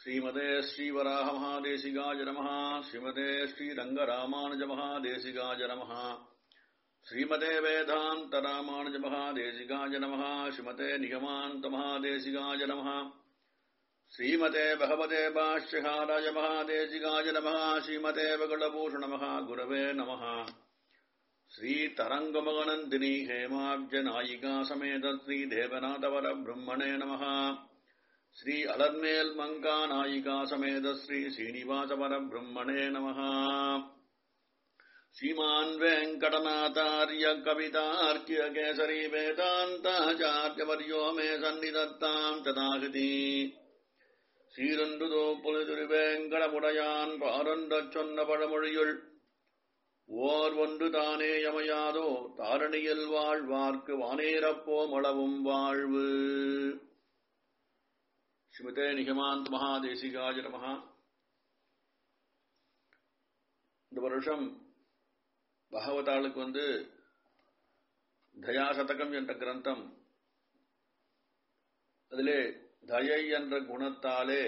ஸ்ரீமதே ஸ்ரீவராக மகாதேசிகாய நமः ஸ்ரீமதே ஸ்ரீரங்கராமானுஜ மகாதேசிகாய நமः ஸ்ரீமதே வேதாந்த ராமானுஜ மகாதேசிகாய நமः ஸ்ரீமதே நிகமாந்த மகாதேசிகாய நமः ஸ்ரீமதே பகவதே பாஷ்யகாராய மகாதேசிகாய நமः ஸ்ரீமதே வகுலபூஷண மகா குரவே நமः श्रीतरङ्गमगनन्दिनी हेमाब्जनायिका समेत श्रीदेवनाथवर ब्रह्मणे नमः श्री अलर्मेल् मङ्का नायिका समेत श्री श्रीनिवासवर ब्रह्मणे नमः श्रीमान् वेङ्कटनाथार्य कवितार्क्य केसरी वेदान्ताचार्यवर्यो मे सन्निधत्ताम् तदागति சீரொன்றுதோ புலிதுருவேங்கடமுடையான் பாரொன்றச் சொன்ன பழமொழியுள் ஓர் ஒன்று தானே யமையாதோ தாரணியில் வாழ்வார்க்கு வானேரப்போம் அளவும் வாழ்வு ஸ்ரீமதே நிகமாந்த் மகாதேசிகாஜ நமகா இந்த வருஷம் பகவதாளுக்கு வந்து தயாசதகம் என்ற கிரந்தம் அதிலே தயை என்ற குணத்தாலே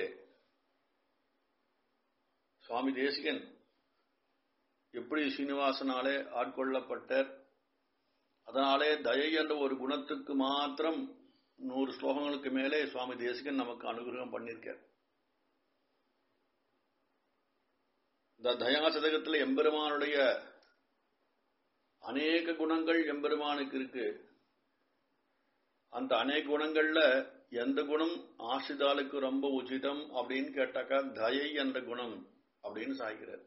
சுவாமி தேசிகன் எப்படி சீனிவாசனாலே ஆட்கொள்ளப்பட்டார் அதனாலே தயை என்ற ஒரு குணத்துக்கு மாத்திரம் நூறு ஸ்லோகங்களுக்கு மேலே சுவாமி தேசிகன் நமக்கு அனுகிரகம் பண்ணியிருக்கார் இந்த தயா சதகத்தில் எம்பெருமானுடைய அநேக குணங்கள் எம்பெருமானுக்கு இருக்கு அந்த அநேக குணங்கள்ல எந்த குணம் ஆசிதாளுக்கு ரொம்ப உச்சிதம் அப்படின்னு கேட்டாக்கா தயை என்ற குணம் அப்படின்னு சாய்கிறார்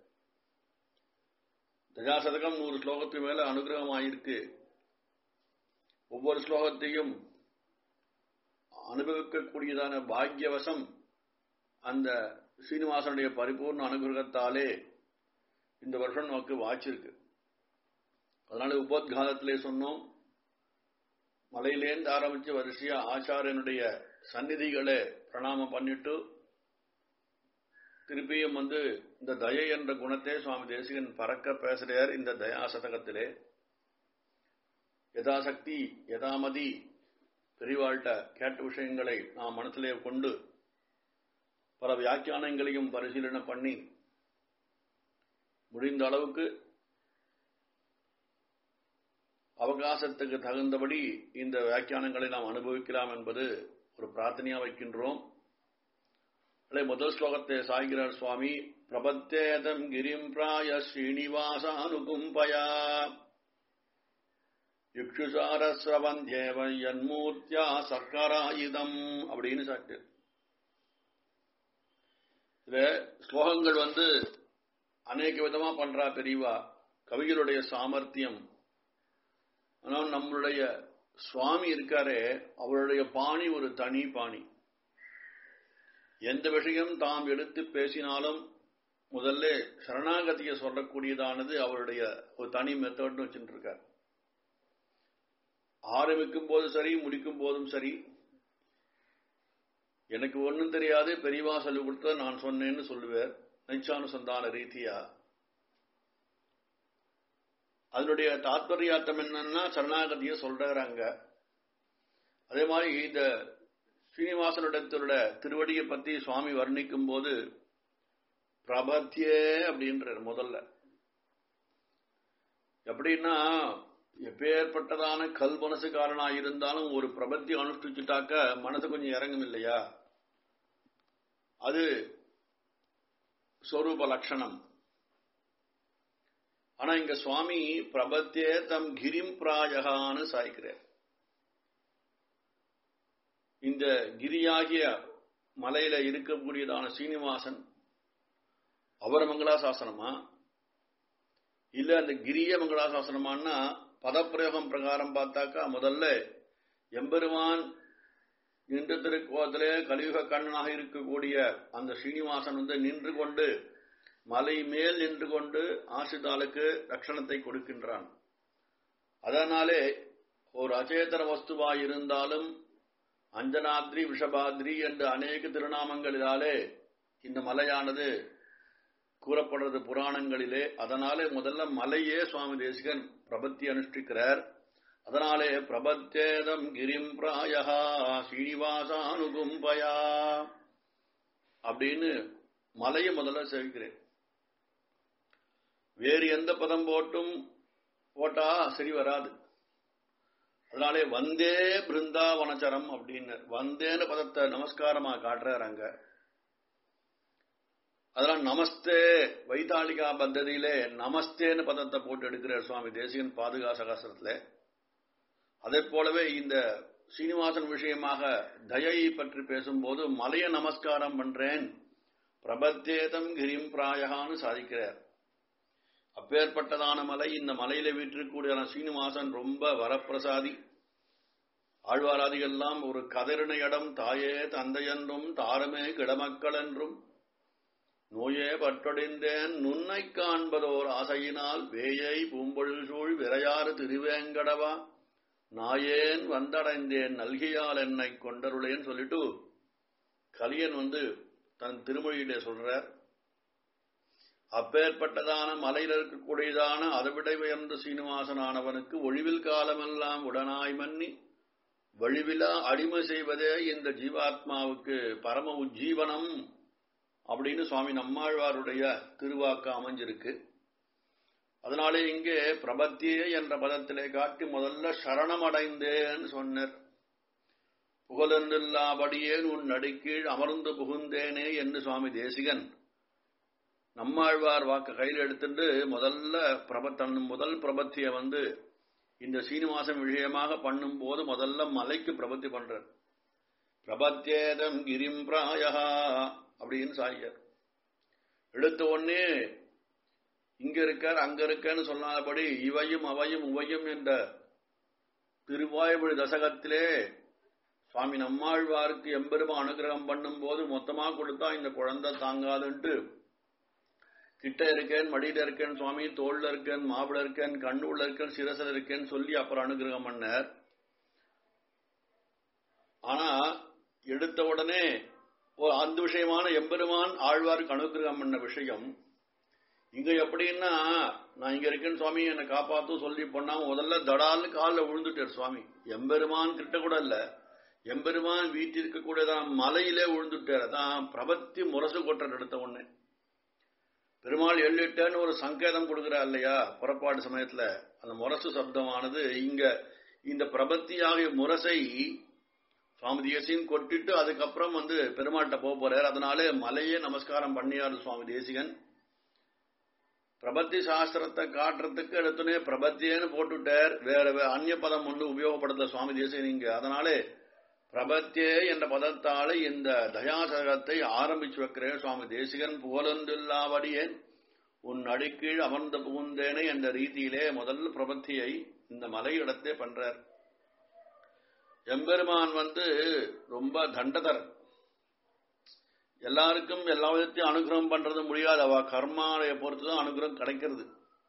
தஜாசதகம் நூறு ஸ்லோகத்துக்கு மேல அனுகிரகம் ஆயிருக்கு ஒவ்வொரு ஸ்லோகத்தையும் அனுபவிக்கக்கூடியதான பாக்யவசம் அந்த சீனிவாசனுடைய பரிபூர்ண அனுகிரகத்தாலே இந்த வருஷம் நமக்கு வாய்ச்சிருக்கு அதனால உபோத்காலத்திலே சொன்னோம் மலையிலேருந்து ஆரம்பிச்சு வரிசையா ஆச்சாரியனுடைய சந்நிதிகளை பிரணாமம் பண்ணிட்டு திருப்பியும் வந்து இந்த தயை என்ற குணத்தை சுவாமி தேசிகன் பறக்க பேசுறார் இந்த தயா சதகத்திலே யதாசக்தி யதாமதி பெரிவாழ்கிட்ட கேட்ட விஷயங்களை நாம் மனத்திலே கொண்டு பல வியாக்கியானங்களையும் பரிசீலனை பண்ணி முடிந்த அளவுக்கு அவகாசத்துக்கு தகுந்தபடி இந்த வியாக்கியானங்களை நாம் அனுபவிக்கலாம் என்பது ஒரு பிரார்த்தனையா வைக்கின்றோம் முதல் ஸ்லோகத்தை சாய்கிறார் சுவாமி பிரபத்தேதம் கிரிம் பிராய ஸ்ரீனிவாசானுகும்பயா யுக்ஷுசாரஸ்ரவந்தேவ யன்மூர்த்தியா சர்க்கராயுதம் அப்படின்னு சாட்டு இதுல ஸ்லோகங்கள் வந்து அநேக விதமா பண்றா பெரியவா கவிகளுடைய சாமர்த்தியம் ஆனால் நம்மளுடைய சுவாமி இருக்காரே அவருடைய பாணி ஒரு தனி பாணி எந்த விஷயம் தாம் எடுத்து பேசினாலும் முதல்ல சரணாகதியை சொல்லக்கூடியதானது அவருடைய ஒரு தனி மெத்தட்னு வச்சுட்டு இருக்கார் ஆரம்பிக்கும் போது சரி முடிக்கும் போதும் சரி எனக்கு ஒன்றும் தெரியாது பெரியவா சொல்லிக் கொடுத்த நான் சொன்னேன்னு சொல்லுவேர் நிச்சானுசந்தான ரீதியா அதனுடைய தாத்பரியார்த்தம் என்னன்னா சரணாகதியை சொல்றாங்க அதே மாதிரி இந்த ஸ்ரீனிவாசனிடத்தோட திருவடியை பத்தி சுவாமி வர்ணிக்கும் போது பிரபத்தியே அப்படின்றார் முதல்ல எப்படின்னா எப்பேற்பட்டதான கல் மனசுக்காரனா இருந்தாலும் ஒரு பிரபத்தி அனுஷ்டிச்சுட்டாக்க மனசு கொஞ்சம் இறங்கும் இல்லையா அது ஸ்வரூப லட்சணம் ஆனா இங்க சுவாமி பிரபத்தே தம் கிரிம் பிராயகான்னு சாய்க்கிறார் இந்த கிரியாகிய மலையில இருக்கக்கூடியதான சீனிவாசன் அவர மங்களாசாசனமா இல்ல அந்த கிரிய மங்களாசாசனமானா பதப்பிரயோகம் பிரகாரம் பார்த்தாக்கா முதல்ல எம்பெருமான் நின்ற திருக்கோலத்திலே கலியுக கண்ணனாக இருக்கக்கூடிய அந்த ஸ்ரீனிவாசன் வந்து நின்று கொண்டு மலை மேல் நின்று கொண்டு ஆசிதாளுக்கு ரட்சணத்தை கொடுக்கின்றான் அதனாலே ஒரு அச்சேதன வஸ்துவாய் இருந்தாலும் அஞ்சனாத்ரி விஷபாத்ரி என்ற அநேக திருநாமங்களினாலே இந்த மலையானது கூறப்படுறது புராணங்களிலே அதனாலே முதல்ல மலையே சுவாமி தேசிகன் பிரபத்தி அனுஷ்டிக்கிறார் அதனாலே பிரபத்தேதம் கிரிம் பிராயா ஸ்ரீனிவாசானுகும்பயா அப்படின்னு மலையை முதல்ல சேவிக்கிறேன் வேறு எந்த பதம் போட்டும் போட்டா சரி வராது அதனாலே வந்தே பிருந்தாவனச்சரம் அப்படின்னு வந்தேன்னு பதத்தை நமஸ்காரமா காட்டுறாரு அங்க அதெல்லாம் நமஸ்தே வைத்தாளிகா பத்ததியிலே நமஸ்தேன்னு பதத்தை போட்டு எடுக்கிறார் சுவாமி தேசிகன் பாதுகா சகாசரத்துல அதே போலவே இந்த சீனிவாசன் விஷயமாக தயை பற்றி பேசும்போது மலைய நமஸ்காரம் பண்றேன் பிரபத்தேதம் கிரிம் பிராயகான்னு சாதிக்கிறார் அப்பேற்பட்டதான மலை இந்த மலையில வீட்டிற்கூடிய சீனிவாசன் ரொம்ப வரப்பிரசாதி ஆழ்வாராதிகள்லாம் ஒரு கதறின இடம் தாயே தந்தையென்றும் தாரமே கிடமக்கள் என்றும் நோயே பற்றொடிந்தேன் நுன்னை காண்பதோர் ஆசையினால் வேயை பூம்பொழில் சூழ் விரையாறு திருவேங்கடவா நாயேன் வந்தடைந்தேன் நல்கியால் என்னை கொண்டருளேன்னு சொல்லிட்டு கலியன் வந்து தன் திருமொழியிலே சொல்றார் அப்பேற்பட்டதான மலையில் இருக்கக்கூடியதான அதைவிட உயர்ந்த சீனிவாசனானவனுக்கு ஒழிவில் காலமெல்லாம் உடனாய் மன்னி வழிவிலா அடிமை செய்வதே இந்த ஜீவாத்மாவுக்கு பரம உஜ்ஜீவனம் அப்படின்னு சுவாமி நம்மாழ்வாருடைய திருவாக்கு அமைஞ்சிருக்கு அதனாலே இங்கே பிரபத்தியே என்ற பதத்திலே காட்டி முதல்ல சரணமடைந்தேன்னு சொன்னார் புகழென்றில்லாபடியேன் உன் நடிக்கீழ் அமர்ந்து புகுந்தேனே என்று சுவாமி தேசிகன் நம்மாழ்வார் வாக்கு கையில் எடுத்துட்டு முதல்ல பிரப தன் முதல் பிரபத்திய வந்து இந்த சீனிவாசன் விஷயமாக பண்ணும் போது முதல்ல மலைக்கு பிரபத்தி பண்றார் பிரபத்தியேதம் கிரிம் பிராயா அப்படின்னு சாய்யார் எடுத்த உடனே இங்க இருக்கார் அங்க இருக்கான்னு சொன்னாதபடி இவையும் அவையும் உவையும் என்ற திருவாய்மொழி தசகத்திலே சுவாமி நம்மாழ்வாருக்கு எம்பெருமா அனுகிரகம் பண்ணும் போது மொத்தமா கொடுத்தா இந்த குழந்தை தாங்காதுன்ட்டு கிட்ட இருக்கேன் மடியில இருக்கேன் சுவாமி தோல்ல இருக்கேன் மாவிட இருக்கேன் கண்ணுள்ள இருக்கேன் சிரசில் இருக்கேன்னு சொல்லி அப்புறம் அனுகிரகம் பண்ணார் ஆனா எடுத்த உடனே அந்த விஷயமான எம்பெருமான் ஆழ்வாருக்கு அனுகிரகம் பண்ண விஷயம் இங்க எப்படின்னா நான் இங்க இருக்கேன் சுவாமி என்னை காப்பாத்து சொல்லி பொண்ணா முதல்ல தடால்னு காலில் விழுந்துட்டார் சுவாமி எம்பெருமான் கிட்ட கூட இல்ல எம்பெருமான் வீட்டில் இருக்கக்கூடியதான் மலையிலே விழுந்துட்டார் அதான் பிரபத்தி முரசு கொட்டர் எடுத்த உடனே பெருமாள் எள்ளிட்டேன்னு ஒரு சங்கேதம் கொடுக்கிறார் இல்லையா புறப்பாடு சமயத்துல அந்த முரசு சப்தமானது இங்க இந்த பிரபத்தி ஆகிய முரசை சுவாமி தேசிகன் கொட்டிட்டு அதுக்கப்புறம் வந்து பெருமாள்கிட்ட போக போறார் அதனாலே மலையே நமஸ்காரம் பண்ணியார் சுவாமி தேசிகன் பிரபத்தி சாஸ்திரத்தை காட்டுறதுக்கு எடுத்துனே பிரபத்தியேன்னு போட்டுட்டார் வேற அந்நிய பதம் ஒன்று உபயோகப்படுத்த சுவாமி தேசிகன் இங்க அதனாலே பிரபத்தியே என்ற பதத்தாலே இந்த தயாசகத்தை ஆரம்பிச்சு வைக்கிறேன் சுவாமி தேசிகன் புகழொன்றில்லாவடியேன் உன் அடிக்கீழ் அமர்ந்த புகுந்தேனே என்ற ரீதியிலே முதல் பிரபத்தியை இந்த மலையிடத்தே பண்றார் எம்பெருமான் வந்து ரொம்ப தண்டதர் எல்லாருக்கும் எல்லா விதத்தையும் அனுகிரகம் பண்றது முடியாது அவ கர்மாவைய பொறுத்துதான் அனுகிரகம் கிடைக்கிறது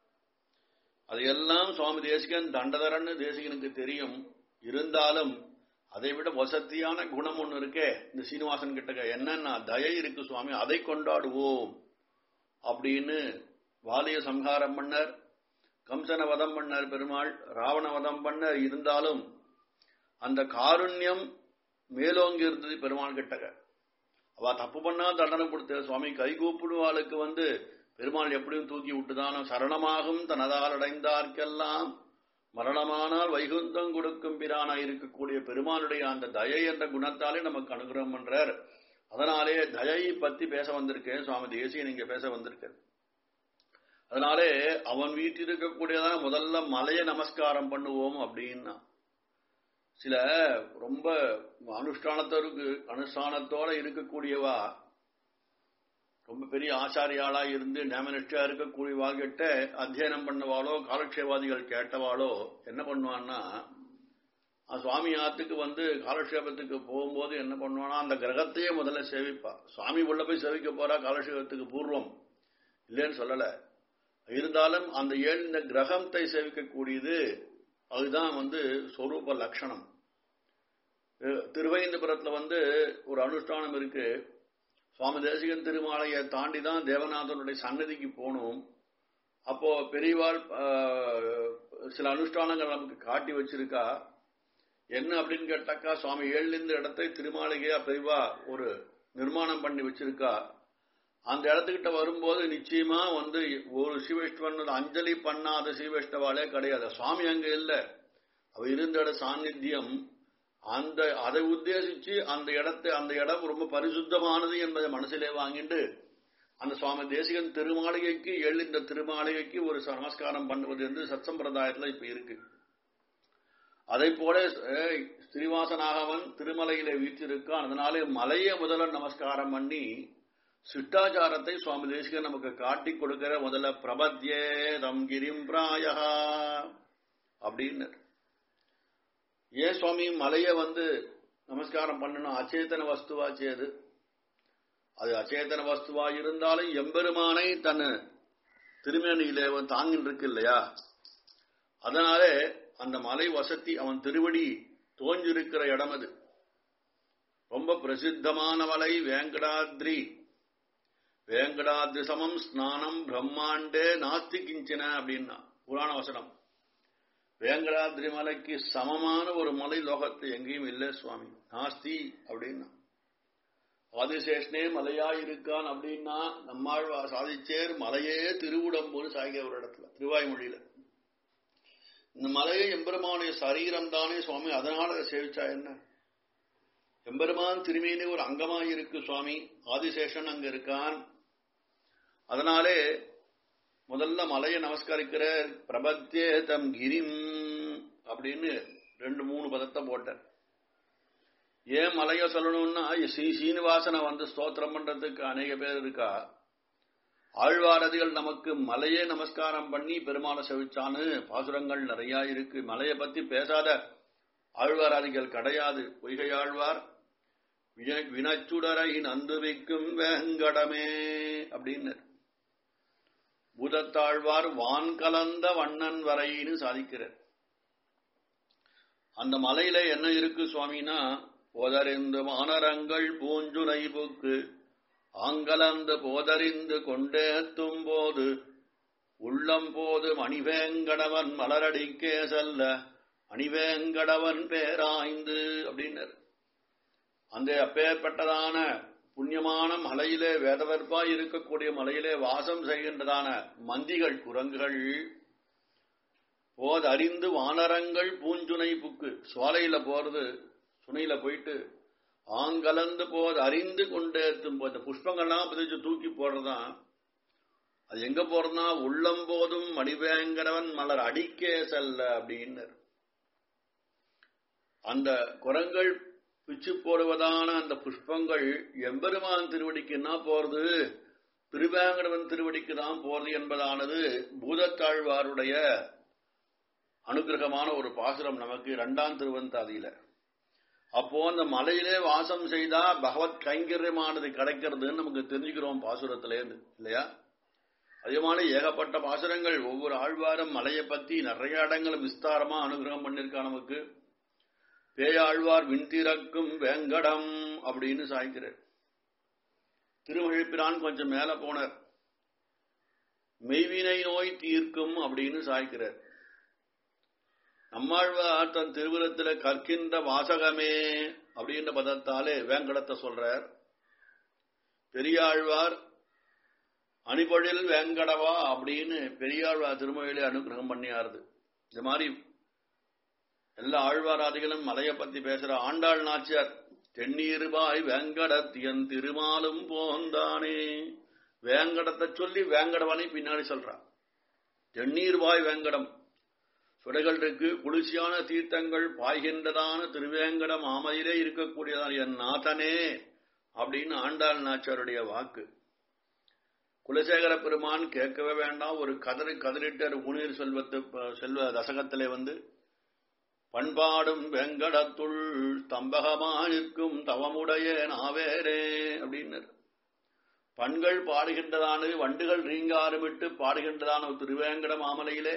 அது எல்லாம் சுவாமி தேசிகன் தண்டதரன்னு தேசிகனுக்கு தெரியும் இருந்தாலும் அதை விட வசதியான குணம் ஒன்று இருக்கே இந்த சீனிவாசன் கிட்ட என்னன்னா தயை இருக்கு சுவாமி அதை கொண்டாடுவோம் அப்படின்னு வாலிய சம்ஹாரம் பண்ணார் கம்சன வதம் பண்ணார் பெருமாள் ராவண வதம் பண்ணார் இருந்தாலும் அந்த காருண்யம் மேலோங்கி இருந்தது பெருமாள் கிட்டக அவ தப்பு பண்ணா தண்டனை கொடுத்த சுவாமி கைகூப்பிடுவாளுக்கு வந்து பெருமாள் எப்படியும் தூக்கி விட்டுதானோ சரணமாகும் தனதால் அடைந்தார்க்கெல்லாம் மரணமானால் வைகுந்தம் கொடுக்கும் பிரானா இருக்கக்கூடிய பெருமானுடைய அந்த தயை என்ற குணத்தாலே நமக்கு அனுகிரகம் பண்றார் அதனாலே தயை பத்தி பேச வந்திருக்கேன் சுவாமி தேசியன் இங்க பேச வந்திருக்கேன் அதனாலே அவன் வீட்டில் இருக்கக்கூடியதான் முதல்ல மலைய நமஸ்காரம் பண்ணுவோம் அப்படின்னா சில ரொம்ப அனுஷ்டானத்தோருக்கு அனுஷ்டானத்தோட இருக்கக்கூடியவா ரொம்ப பெரிய ஆச்சாரியாளா இருந்து நேமனிஷ்டா இருக்கக்கூடியவா கிட்ட அத்தியனம் பண்ணவாளோ காலக்ஷேபாதிகள் கேட்டவாளோ என்ன பண்ணுவான்னா சுவாமி ஆத்துக்கு வந்து காலக்ஷேபத்துக்கு போகும்போது என்ன பண்ணுவானா அந்த கிரகத்தையே முதல்ல சேவிப்பா சுவாமி உள்ள போய் சேவிக்க போறா காலக்ஷேபத்துக்கு பூர்வம் இல்லைன்னு சொல்லல இருந்தாலும் அந்த ஏழு இந்த கிரகத்தை சேவிக்கக்கூடியது அதுதான் வந்து சொரூப லட்சணம் திருவைந்தபுரத்துல வந்து ஒரு அனுஷ்டானம் இருக்கு சுவாமி தேசிகன் திருமாலையை தாண்டி தான் தேவநாதனுடைய சன்னதிக்கு போகணும் அப்போ பெரியவாள் சில அனுஷ்டானங்கள் நமக்கு காட்டி வச்சிருக்கா என்ன அப்படின்னு கேட்டாக்கா சுவாமி ஏழுலேருந்து இடத்தை திருமாளிகையா பெரியவா ஒரு நிர்மாணம் பண்ணி வச்சிருக்கா அந்த இடத்துக்கிட்ட வரும்போது நிச்சயமா வந்து ஒரு சிவஷ்டவன் அஞ்சலி பண்ணாத சிவஷ்டவாலே கிடையாது சுவாமி அங்க இல்ல அவ இருந்த இட சாநித்தியம் அந்த அதை உத்தேசிச்சு அந்த இடத்தை அந்த இடம் ரொம்ப பரிசுத்தமானது என்பதை மனசிலே வாங்கிட்டு அந்த சுவாமி தேசிகன் திருமாளிகைக்கு எழுந்த திருமாளிகைக்கு ஒரு நமஸ்காரம் பண்ணுவது என்று சத்சம்பிரதாயத்துல இப்ப இருக்கு அதை போல ஸ்ரீவாசனாகவன் திருமலையில வீற்றிருக்கான் அதனாலே மலையை முதல்ல நமஸ்காரம் பண்ணி சிட்டாச்சாரத்தை சுவாமி தேசிகன் நமக்கு காட்டி கொடுக்கிற முதல்ல பிரபத்யே தம் கிரிம் பிராயா அப்படின்னு ஏன் சுவாமி மலைய வந்து நமஸ்காரம் பண்ணணும் அச்சேதன வஸ்துவாச்சு அது அது அச்சேதன வஸ்துவா இருந்தாலும் எம்பெருமானை தன் திருமேனியிலே தாங்கின்னு இருக்கு இல்லையா அதனாலே அந்த மலை வசதி அவன் திருவடி தோஞ்சிருக்கிற இடம் அது ரொம்ப பிரசித்தமான மலை வேங்கடாத்ரி வேங்கடாத்ரி சமம் ஸ்நானம் பிரம்மாண்டே நாஸ்தி கிஞ்சின அப்படின்னா புராண வசனம் வேங்கடாத்ரி மலைக்கு சமமான ஒரு மலை லோகத்து எங்கேயும் இல்லை சுவாமி நாஸ்தி அப்படின்னா ஆதிசேஷனே மலையா இருக்கான் அப்படின்னா நம்மாழ்வா சாதிச்சேர் மலையே திருவுடம்பூர் சாய்க ஒரு இடத்துல திருவாய்மொழியில இந்த மலையை எம்பெருமானுடைய சரீரம் தானே சுவாமி அதனால சேவிச்சா என்ன எம்பெருமான் திருமேனி ஒரு அங்கமா இருக்கு சுவாமி ஆதிசேஷன் அங்க இருக்கான் அதனாலே முதல்ல மலையை நமஸ்கரிக்கிற பிரபத்தே தம் கிரிம் அப்படின்னு ரெண்டு மூணு பதத்தை போட்டார் ஏன் மலைய சொல்லணும்னா ஸ்ரீ சீனிவாசனை வந்து ஸ்தோத்திரம் பண்றதுக்கு அநேக பேர் இருக்கா ஆழ்வாரதிகள் நமக்கு மலையே நமஸ்காரம் பண்ணி பெருமாளை செவிச்சான்னு பாசுரங்கள் நிறைய இருக்கு மலையை பத்தி பேசாத ஆழ்வாராதிகள் கிடையாது பொய்கை ஆழ்வார் வினச்சுடரை நந்துவிக்கும் வேங்கடமே அப்படின்னு பூதத்தாழ்வார் வான் கலந்த வண்ணன் வரைன்னு சாதிக்கிறார் அந்த மலையில என்ன இருக்கு சுவாமினா போதறிந்து மானரங்கள் பூஞ்சுனை புக்கு ஆங்கலந்து போதறிந்து கொண்டேத்தும் போது உள்ளம் போது மணிவேங்கடவன் மலரடிக்கே செல்ல மணிவேங்கடவன் பேராய்ந்து அப்படின்னார் அந்த அப்பேற்பட்டதான புண்ணியமான மலையிலே வேதவர்ப்பாய் இருக்கக்கூடிய மலையிலே வாசம் செய்கின்றதான மந்திகள் குரங்குகள் போது அறிந்து வானரங்கள் பூஞ்சுனை புக்கு சோலையில போறது சுனையில போயிட்டு ஆங்கலந்து போது அறிந்து கொண்டேத்தும் போது புஷ்பங்கள்லாம் பிதிச்சு தூக்கி போடுறதான் அது எங்க போறதுனா உள்ளம் போதும் மணிவேங்கடவன் மலர் அடிக்கே செல்ல அப்படின்னு அந்த குரங்கள் பிச்சு போடுவதான அந்த புஷ்பங்கள் எம்பெருமான் திருவடிக்கு என்ன போறது திருவேங்கடவன் திருவடிக்கு தான் போறது என்பதானது பூதத்தாழ்வாருடைய அனுகிரகமான ஒரு பாசுரம் நமக்கு இரண்டாம் திருவந்தாதியில அப்போ அந்த மலையிலே வாசம் செய்தா பகவத் கைங்கரியமானது கிடைக்கிறதுன்னு நமக்கு தெரிஞ்சுக்கிறோம் பாசுரத்திலேருந்து இல்லையா அதிகமான ஏகப்பட்ட பாசுரங்கள் ஒவ்வொரு ஆழ்வாரும் மலையை பத்தி நிறைய இடங்கள் விஸ்தாரமா அனுகிரகம் பண்ணிருக்கா நமக்கு பேயாழ்வார் விண்திறக்கும் வேங்கடம் அப்படின்னு சாய்க்கிறார் திருமழிப்பிரான் கொஞ்சம் மேல போனார் மெய்வினை நோய் தீர்க்கும் அப்படின்னு சாய்க்கிறார் நம்மாழ்வார் தன் திருவிழத்துல கற்கின்ற வாசகமே அப்படின்ற பதத்தாலே வேங்கடத்தை சொல்றார் பெரியாழ்வார் அணிபொழில் வேங்கடவா அப்படின்னு பெரியாழ்வார் திருமொழியிலே அனுகிரகம் பண்ணியாருது இந்த மாதிரி எல்லா ஆழ்வாராதிகளும் மலையை பத்தி பேசுற ஆண்டாள் நாச்சியார் தென்னீருபாய் வேங்கடத்தியன் திருமாலும் போந்தானே வேங்கடத்தை சொல்லி வேங்கடவனை பின்னாடி சொல்றான் தென்னீர்வாய் வேங்கடம் சுடைகள் இருக்கு குளிர்ச்சியான தீர்த்தங்கள் பாய்கின்றதான திருவேங்கடம் ஆமையிலே இருக்கக்கூடியதான் என் நாதனே அப்படின்னு ஆண்டாள் நாச்சாருடைய வாக்கு குலசேகர பெருமான் கேட்கவே வேண்டாம் ஒரு கதறி கதறிட்டு முனீர் செல்வத்து செல்வ தசகத்திலே வந்து பண்பாடும் வெங்கடத்துள் தம்பகமானிற்கும் தவமுடைய நாவேரே அப்படின்னர் பண்கள் பாடுகின்றதானது வண்டுகள் ரீங்காரமிட்டு பாடுகின்றதான ஒரு திருவேங்கட மாமலையிலே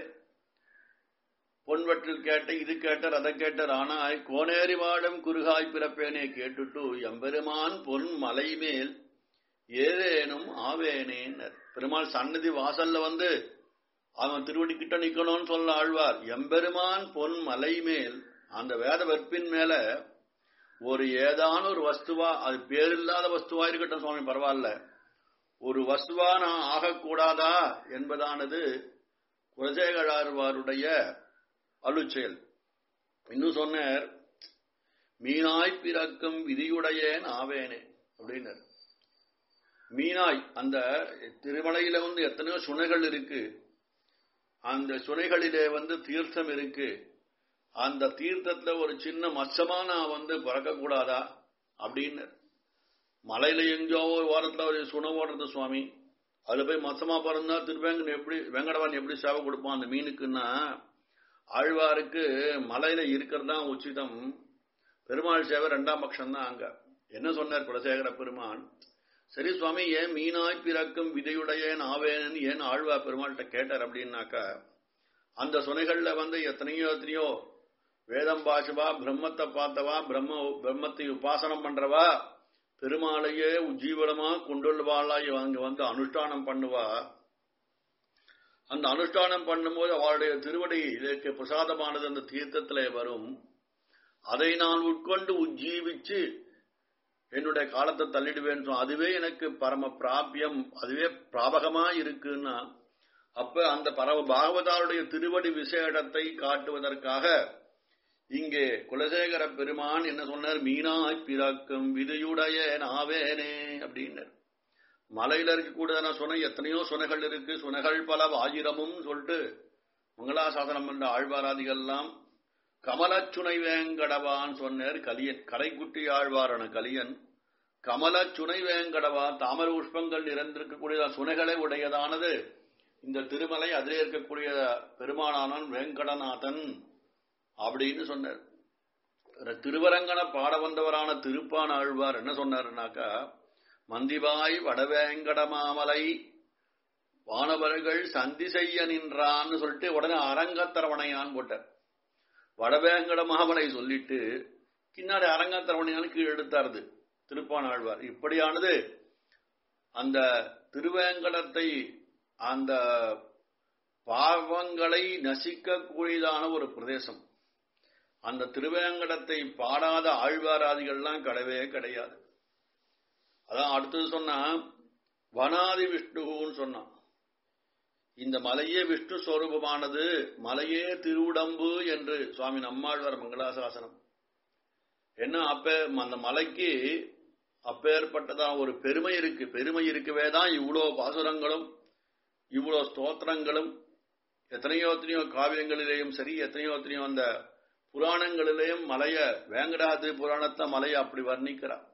பொன்வற்றில் கேட்ட இது கேட்டார் அதை கேட்டார் ஆனாய் கோனேரி வாழும் குறுகாய் பிறப்பேனே கேட்டுட்டு எம்பெருமான் பொன் மலை மேல் ஏதேனும் ஆவேனேன்னர் பெருமாள் சன்னதி வாசல்ல வந்து அவன் திருவடி கிட்ட நிக்கணும்னு சொல்ல ஆழ்வார் எம்பெருமான் பொன் மலை மேல் அந்த வேத வெற்பின் மேல ஒரு ஏதான ஒரு வஸ்துவா அது பேரில்லாத வஸ்துவா இருக்கட்டும் சுவாமி பரவாயில்ல ஒரு வஸ்துவா நான் ஆகக்கூடாதா என்பதானது குலசேகராழ்வாருடைய அலுச்செயல் இன்னும் சொன்னார் மீனாய் பிறக்கும் விதியுடையேன் ஆவேனே அப்படின்னார் மீனாய் அந்த திருமலையில வந்து எத்தனையோ சுனைகள் இருக்கு அந்த சுனைகளிலே வந்து தீர்த்தம் இருக்கு அந்த தீர்த்தத்துல ஒரு சின்ன மச்சமா நான் வந்து பறக்கக்கூடாதா அப்படின்னு மலையில எங்கேயோ ஒரு வாரத்துல ஒரு சுனை ஓடுறது சுவாமி அதுல போய் மச்சமா பிறந்தா திருவேங்கன் எப்படி வெங்கடவன் எப்படி சேவை கொடுப்பான் அந்த மீனுக்குன்னா ஆழ்வாருக்கு மலையில இருக்கிறது தான் உச்சிதம் பெருமாள் சேவை ரெண்டாம் பட்சம் தான் அங்க என்ன சொன்னார் குலசேகர பெருமான் சரி சுவாமி ஏன் மீனாய் பிறக்கும் விதையுடையேன் ஆவேன் ஏன் ஆழ்வா பெருமாள்கிட்ட கேட்டார் அப்படின்னாக்கா அந்த சுனைகள்ல வந்து எத்தனையோ எத்தனையோ வேதம் பாஷவா பிரம்மத்தை பார்த்தவா பிரம்ம பிரம்மத்தை உபாசனம் பண்றவா பெருமாளையே உஜ்ஜீவனமா கொண்டுள்ளவாளா அங்க வந்து அனுஷ்டானம் பண்ணுவா அந்த அனுஷ்டானம் பண்ணும்போது அவளுடைய திருவடி இதற்கு பிரசாதமானது அந்த தீர்த்தத்திலே வரும் அதை நான் உட்கொண்டு உஜ்ஜீவிச்சு என்னுடைய காலத்தை தள்ளிடுவேன் அதுவே எனக்கு பரம பிராபியம் அதுவே பிராபகமா இருக்குன்னா அப்ப அந்த பரம பாகவதாருடைய திருவடி விசேடத்தை காட்டுவதற்காக இங்கே குலசேகர பெருமான் என்ன சொன்னார் மீனாய் பிறக்கும் விதையுடைய நாவேனே அப்படின்னார் மலையில இருக்கக்கூடியதான சுனை எத்தனையோ சுனைகள் இருக்கு சுனைகள் பல ஆயிரமும் சொல்லிட்டு மங்களாசாசனம் என்ற ஆழ்வாராதிகள்லாம் கமலச்சுனை வேங்கடவான் சொன்னார் கலியன் கடைக்குட்டி ஆழ்வாரான கலியன் கமலச்சுனை வேங்கடவா தாமர புஷ்பங்கள் நிறைந்திருக்கக்கூடிய சுனைகளை உடையதானது இந்த திருமலை அதிலே இருக்கக்கூடிய பெருமானானன் வேங்கடநாதன் அப்படின்னு சொன்னார் திருவரங்கன பாட வந்தவரான திருப்பான் ஆழ்வார் என்ன சொன்னாருனாக்கா மந்திவாய் வடவேங்கடமாமலை வானவர்கள் சந்தி செய்ய நின்றான்னு சொல்லிட்டு உடனே அரங்கத்தரவணையான் போட்டார் வடவேங்கட மாமலை சொல்லிட்டு பின்னாடி அரங்கத்தரவணையான் கீழ் எடுத்தாருது திருப்பான் ஆழ்வார் இப்படியானது அந்த திருவேங்கடத்தை அந்த பாவங்களை நசிக்கக்கூடியதான ஒரு பிரதேசம் அந்த திருவேங்கடத்தை பாடாத ஆழ்வாராதிகள்லாம் கிடையவே கிடையாது அதான் அடுத்தது சொன்னா வனாதி விஷ்ணுன்னு சொன்னான் இந்த மலையே விஷ்ணு ஸ்வரூபமானது மலையே திருவுடம்பு என்று சுவாமி நம்மாழ்வார் மங்களாசாசனம் என்ன அப்ப அந்த மலைக்கு அப்பேற்பட்டதான் ஒரு பெருமை இருக்கு பெருமை இருக்கவே தான் இவ்வளோ பாசுரங்களும் இவ்வளோ ஸ்தோத்திரங்களும் எத்தனையோ எத்தனையோ காவியங்களிலேயும் சரி எத்தனையோ எத்தனையோ அந்த புராணங்களிலேயும் மலைய வேங்கடாதிரி புராணத்தை மலையை அப்படி வர்ணிக்கிறார்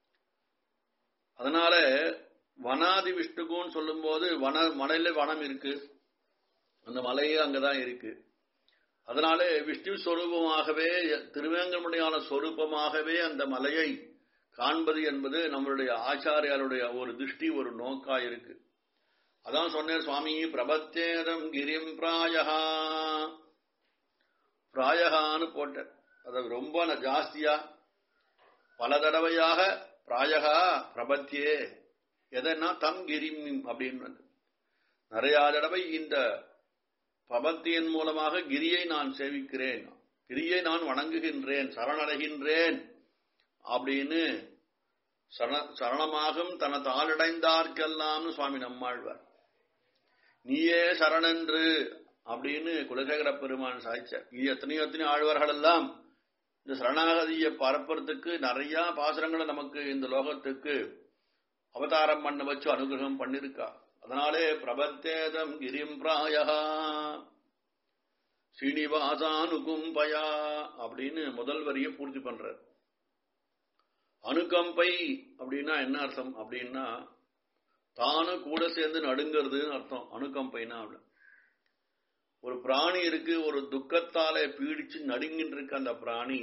அதனால வனாதி விஷ்ணுகுன்னு சொல்லும்போது வன மலையில வனம் இருக்கு அந்த மலையே அங்கதான் இருக்கு அதனால விஷ்ணு ஸ்வரூபமாகவே திருவேங்கமுடியான ஸ்வரூபமாகவே அந்த மலையை காண்பது என்பது நம்மளுடைய ஆச்சாரியாருடைய ஒரு திருஷ்டி ஒரு நோக்கா இருக்கு அதான் சொன்னேன் சுவாமி பிரபத்தேதம் கிரிம் பிராயகா பிராயகான்னு போட்டேன் அது ரொம்ப ஜாஸ்தியா பல தடவையாக பிராயகா பிரபத்தியே எதனா தம் கிரிம் அப்படின்னு நிறைய தடவை இந்த பிரபத்தியின் மூலமாக கிரியை நான் சேவிக்கிறேன் கிரியை நான் வணங்குகின்றேன் சரணடைகின்றேன் அப்படின்னு சரணமாகும் தன தாளடைந்தார்க்கெல்லாம் சுவாமி நம்மாழ்வார் நீயே சரணென்று அப்படின்னு குலசேகர பெருமான் சாய்ச்சார் இது எத்தனையோ எத்தனையோ ஆழ்வார்கள் எல்லாம் இந்த சரணாகதியை பரப்புறதுக்கு நிறைய பாசுரங்களை நமக்கு இந்த லோகத்துக்கு அவதாரம் பண்ண வச்சு அனுகிரகம் பண்ணிருக்கா அதனாலே பிரபத்தேதம் கிரிம் பிராயா ஸ்ரீனிவாசானுகும்பயா அப்படின்னு முதல் வரியை பூர்த்தி பண்றார் அணுகம்பை அப்படின்னா என்ன அர்த்தம் அப்படின்னா தானும் கூட சேர்ந்து நடுங்கிறதுன்னு அர்த்தம் அணுகம்பைனா அப்படி ஒரு பிராணி இருக்கு ஒரு துக்கத்தாலே பீடிச்சு நடுங்கிட்டு இருக்கு அந்த பிராணி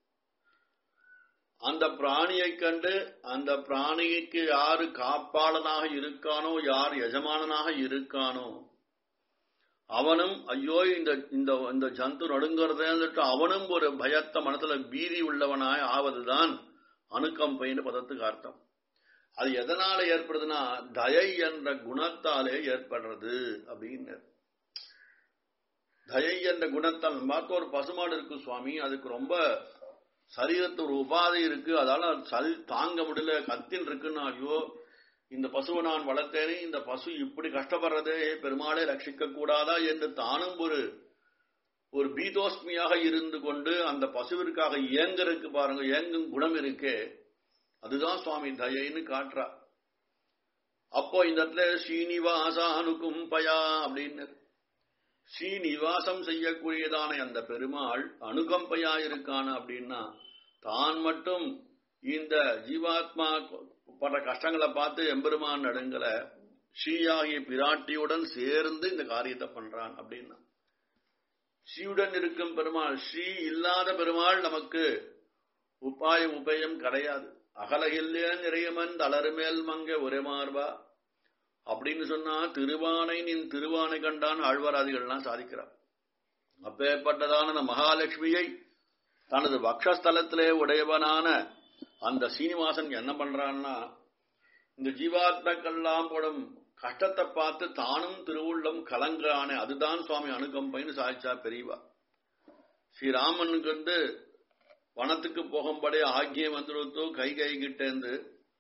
அந்த பிராணியை கண்டு அந்த பிராணிக்கு யாரு காப்பாளனாக இருக்கானோ யார் எஜமானனாக இருக்கானோ அவனும் ஐயோ இந்த இந்த இந்த ஜந்து நடுங்கிறதுட்டு அவனும் ஒரு பயத்த மனசுல பீதி உள்ளவனாய் ஆவதுதான் அணுக்கம்பைன்னு பதத்துக்கு அர்த்தம் அது எதனால ஏற்படுதுன்னா தயை என்ற குணத்தாலே ஏற்படுறது அப்படின்னு தயை என்ற குணத்தால் பார்த்த ஒரு பசுமாடு இருக்கு சுவாமி அதுக்கு ரொம்ப சரீரத்து ஒரு உபாதை இருக்கு அதால சல் தாங்க முடியல கத்தின் இருக்குன்னா ஐயோ இந்த பசுவை நான் வளர்த்தேனே இந்த பசு இப்படி கஷ்டப்படுறதே பெருமாளை ரட்சிக்க கூடாதா என்று தானும் ஒரு ஒரு பீதோஸ்மியாக இருந்து கொண்டு அந்த பசுவிற்காக இயங்கறதுக்கு பாருங்க இயங்கும் குணம் இருக்கே அதுதான் சுவாமி தயைன்னு காட்டுறா அப்போ இந்த இடத்துல ஸ்ரீனிவாசா அனுகும்பயா அப்படின்னு ஸ்ரீனிவாசம் செய்யக்கூடியதான அந்த பெருமாள் அனுகம்பையா இருக்கான அப்படின்னா தான் மட்டும் இந்த ஜீவாத்மா படுற கஷ்டங்களை பார்த்து எம்பெருமான் நடுங்கல ஸ்ரீயாகிய பிராட்டியுடன் சேர்ந்து இந்த காரியத்தை பண்றான் அப்படின்னா ஸ்ரீயுடன் இருக்கும் பெருமாள் ஸ்ரீ இல்லாத பெருமாள் நமக்கு உபாய உபயம் கிடையாது அகலகில்லே நிறையமன் தளருமேல் மங்க ஒரே மார்பா அப்படின்னு சொன்னா திருவானை நின் திருவானை கண்டான் ஆழ்வாராதிகள்லாம் சாதிக்கிறார் அப்பேற்பட்டதான அந்த மகாலட்சுமியை தனது வக்ஷஸ்தலத்திலே உடையவனான அந்த சீனிவாசன் என்ன பண்றான்னா இந்த ஜீவாத்மக்கெல்லாம் போடும் கஷ்டத்தை பார்த்து தானும் திருவுள்ளம் கலங்குறானே அதுதான் சுவாமி அனுகம்பைன்னு சாதிச்சா பெரியவா ஸ்ரீராமனுக்கு வந்து வனத்துக்கு போகும்படி ஆக்கியம் வந்துடுத்தோ கை கை கிட்டேந்து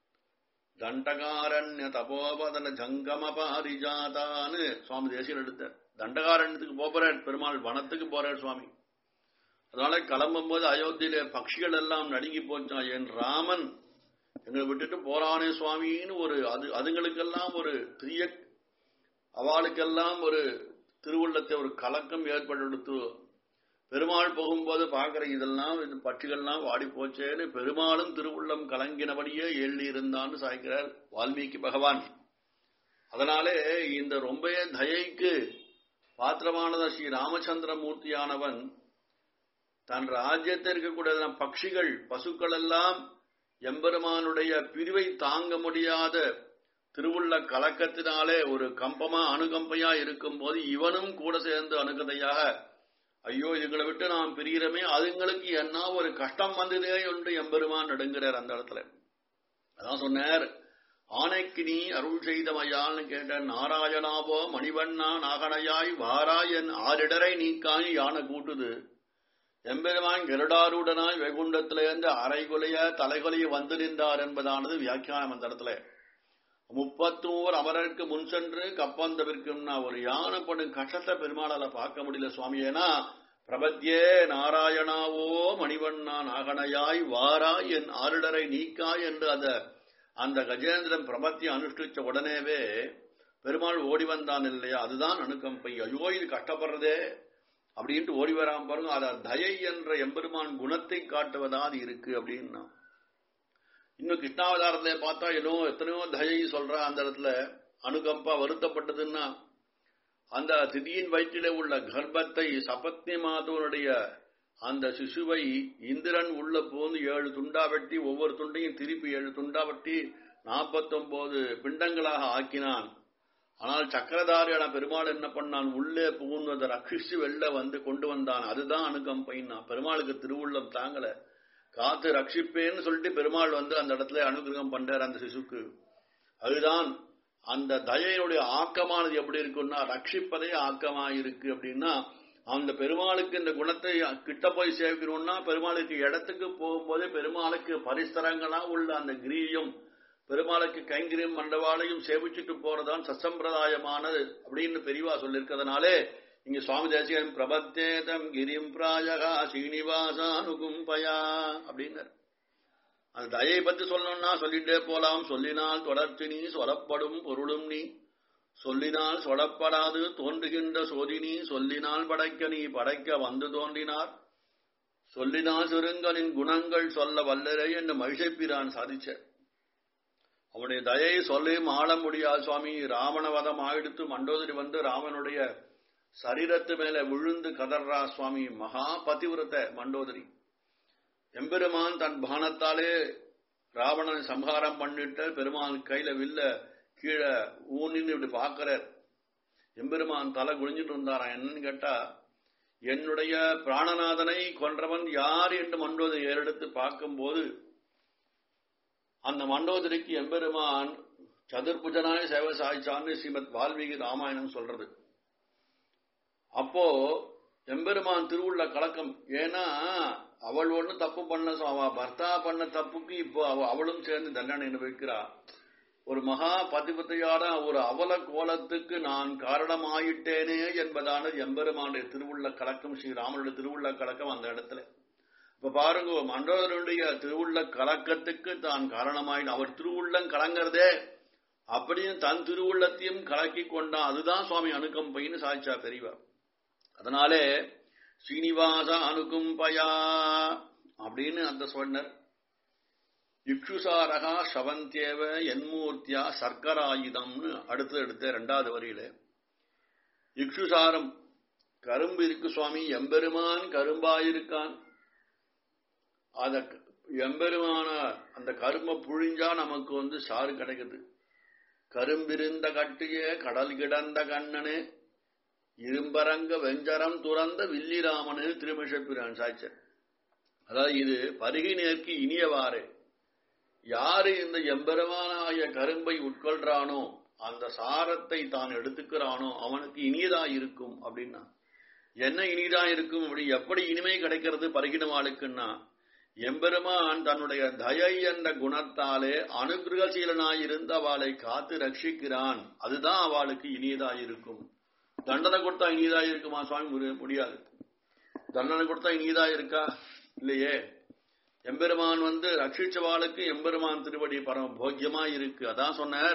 தண்டகாரண்ய தபோபதன ஜங்கம பாரிஜாதான்னு சுவாமி தேசியர் எடுத்தார் தண்டகாரண்யத்துக்கு போறார் பெருமாள் வனத்துக்கு போறார் சுவாமி அதனால கிளம்பும் போது அயோத்தியில பட்சிகள் எல்லாம் நடுங்கி போச்சான் என் ராமன் எங்களை விட்டுட்டு போறானே சுவாமின்னு ஒரு அது அதுங்களுக்கெல்லாம் ஒரு பெரிய அவளுக்கெல்லாம் ஒரு திருவுள்ளத்தை ஒரு கலக்கம் ஏற்பட்டு பெருமாள் போகும்போது பார்க்கிற இதெல்லாம் இந்த பட்சிகள்லாம் வாடி போச்சேன்னு பெருமாளும் திருவுள்ளம் கலங்கினபடியே எழுதி இருந்தான்னு சாய்க்கிறார் வால்மீகி பகவான் அதனாலே இந்த ரொம்ப தயைக்கு பாத்திரமானத ஸ்ரீ ராமச்சந்திர மூர்த்தியானவன் தன் ராஜ்யத்தில் இருக்கக்கூடிய பட்சிகள் பசுக்கள் எல்லாம் எம்பெருமானுடைய பிரிவை தாங்க முடியாத திருவுள்ள கலக்கத்தினாலே ஒரு கம்பமா அணுகம்பையா இருக்கும் போது இவனும் கூட சேர்ந்து அணுகதையாக ஐயோ எங்களை விட்டு நாம் பிரிகிறமே அதுங்களுக்கு என்ன ஒரு கஷ்டம் வந்ததே என்று எம்பெருமான் நடுங்கிறார் அந்த இடத்துல அதான் சொன்னார் ஆனைக்கு நீ அருள் செய்தமையால்னு கேட்ட நாராயணாவோ மணிவண்ணா நாகனையாய் வாராய் என் ஆறிடரை நீக்காய் யானை கூட்டுது எம்பெருமான் கருடாரூடனாய் வைகுண்டத்திலிருந்து அரைகுலைய தலைகொலைய வந்து நின்றார் என்பதானது வியாக்கியானம் அந்த இடத்துல முப்பத்தூர் அமரருக்கு முன் சென்று கப்பந்தவிற்கும்னா ஒரு யானை படும் கஷ்டத்தை பெருமாளால பார்க்க முடியல சுவாமி ஏன்னா பிரபத்தியே நாராயணாவோ மணிவண்ணா நாகனையாய் வாரா என் ஆருடரை நீக்காய் என்று அந்த அந்த கஜேந்திரன் பிரபத்தியை அனுஷ்டிச்ச உடனேவே பெருமாள் ஓடி வந்தான் இல்லையா அதுதான் அணுக்கம்பை ஐயோ இது கஷ்டப்படுறதே அப்படின்ட்டு ஓடி வராம பாருங்க அத தயை என்ற எம்பெருமான் குணத்தை காட்டுவதா அது இருக்கு அப்படின்னா இன்னும் கிருஷ்ணாவதாரத்தை பார்த்தா ஏதோ எத்தனையோ தயை சொல்ற அந்த இடத்துல அணுகம்பா வருத்தப்பட்டதுன்னா அந்த திதியின் வயிற்றிலே உள்ள கர்ப்பத்தை சபத்னி மாதவனுடைய அந்த சிசுவை இந்திரன் உள்ள போந்து ஏழு துண்டா வெட்டி ஒவ்வொரு துண்டையும் திருப்பி ஏழு துண்டா வெட்டி நாற்பத்தொன்பது பிண்டங்களாக ஆக்கினான் ஆனால் சக்கரதாரியான பெருமாள் என்ன பண்ணான் உள்ளே புகுந்து அதை ரட்சிச்சு வெளில வந்து கொண்டு வந்தான் அதுதான் அணுகம்பைன்னா பெருமாளுக்கு திருவுள்ளம் தாங்கல காத்து ரட்சிப்பேன்னு சொல்லிட்டு பெருமாள் வந்து அந்த இடத்துல அனுகிரகம் பண்றார் அந்த சிசுக்கு அதுதான் அந்த தயையுடைய ஆக்கமானது எப்படி இருக்குன்னா ரட்சிப்பதே ஆக்கமா இருக்கு அப்படின்னா அந்த பெருமாளுக்கு இந்த குணத்தை கிட்ட போய் சேவிக்கணும்னா பெருமாளுக்கு இடத்துக்கு போகும்போதே பெருமாளுக்கு பரிசரங்களா உள்ள அந்த கிரீயம் பெருமாளுக்கு கைங்கிரியம் மண்டவாளையும் சேவிச்சுட்டு போறதான் சசம்பிரதாயமானது அப்படின்னு பெரியவா சொல்லியிருக்கிறதுனாலே இங்க சுவாமி தேசிகன் பிரபத்தேதம் கிரிம் பிராயகா ஸ்ரீனிவாசானுகும்பயா அப்படின்னார் அந்த தயை பத்தி சொல்லணும்னா சொல்லிட்டே போலாம் சொல்லினால் தொடர்ச்சி நீ சொல்லப்படும் பொருளும் நீ சொல்லினால் சொல்லப்படாது தோன்றுகின்ற சோதினி சொல்லினால் படைக்க நீ படைக்க வந்து தோன்றினார் சொல்லினால் சுருங்கனின் குணங்கள் சொல்ல வல்லரே என்று மகிழ்ச்சிப்பிரான் சாதிச்சார் அவனுடைய தயை சொல்லியும் ஆள முடியாது சுவாமி ராவணவதம் ஆயிடுத்து மண்டோதரி வந்து ராமனுடைய சரீரத்து மேல விழுந்து கதர்றா சுவாமி மகா பதிவிரத மண்டோதரி எம்பெருமான் தன் பானத்தாலே ராவணனை சம்ஹாரம் பண்ணிட்டு பெருமான் கையில வில்ல கீழே ஊனின்னு இப்படி பார்க்கிறார் எம்பெருமான் தலை குடிஞ்சிட்டு இருந்தாரா என்னன்னு கேட்டா என்னுடைய பிராணநாதனை கொன்றவன் யார் என்று மண்டோதரி ஏறெடுத்து பார்க்கும்போது அந்த மண்டோதரிக்கு எம்பெருமான் சதுர்புஜனாய சேவை சாய்ச்சான்னு ஸ்ரீமத் வால்மீகி ராமாயணம் சொல்றது அப்போ எம்பெருமான் திருவுள்ள கலக்கம் ஏன்னா அவள் ஒண்ணு தப்பு பண்ண அவ பர்த்தா பண்ண தப்புக்கு இப்போ அவ அவளும் சேர்ந்து தண்டனை அனுபவிக்கிறா ஒரு மகா பதிபத்தையான ஒரு அவல கோலத்துக்கு நான் காரணமாயிட்டேனே என்பதான எம்பெருமானுடைய திருவுள்ள கலக்கம் ஸ்ரீராமனுடைய திருவுள்ள கலக்கம் அந்த இடத்துல இப்ப பாருங்க மண்டோதருடைய திருவுள்ள கலக்கத்துக்கு தான் காரணமாயின் அவர் திருவுள்ளம் கலங்கிறதே அப்படியும் தன் திருவுள்ளத்தையும் கலக்கி கொண்டான் அதுதான் சுவாமி அணுக்கம்பைன்னு சாய்ச்சா பெரியவா அதனாலே ஸ்ரீனிவாச அனுகும்பயா அப்படின்னு அந்த சொன்னர் இக்ஷுசாரகா சவந்தேவ என்மூர்த்தியா சர்க்கராயுதம்னு அடுத்து எடுத்த ரெண்டாவது வரியில இக்ஷுசாரம் கரும்பு இருக்கு சுவாமி எம்பெருமான் கரும்பாயிருக்கான் அத எம்பெருமான அந்த கரும்பை புழிஞ்சா நமக்கு வந்து சாறு கிடைக்குது கரும்பிருந்த கட்டிய கடல் கிடந்த கண்ணனு இரும்பரங்க வெஞ்சரம் துறந்த வில்லிராமனு திருமிஷப்பிரான் சாய்ச்சர் அதாவது இது பருகி நேர்க்கு இனியவாறு யாரு இந்த எம்பெருமானாய கரும்பை உட்கொள்றானோ அந்த சாரத்தை தான் எடுத்துக்கிறானோ அவனுக்கு இனியதா இருக்கும் அப்படின்னா என்ன இனிதா இருக்கும் அப்படி எப்படி இனிமை கிடைக்கிறது பருகினவாளுக்குன்னா எம்பெருமான் தன்னுடைய தயை என்ற குணத்தாலே அனுகிரகசீலனாயிருந்து அவளை காத்து ரட்சிக்கிறான் அதுதான் அவளுக்கு இனியதா இருக்கும் தண்டனை கொடுத்தா இனிதா இருக்குமா சுவாமி முடியாது தண்டனை கொடுத்தா இனிதா இருக்கா இல்லையே எம்பெருமான் வந்து ரட்சிச்சவாளுக்கு எம்பெருமான் திருவடி பரம போக்கியமா இருக்கு அதான் சொன்னார்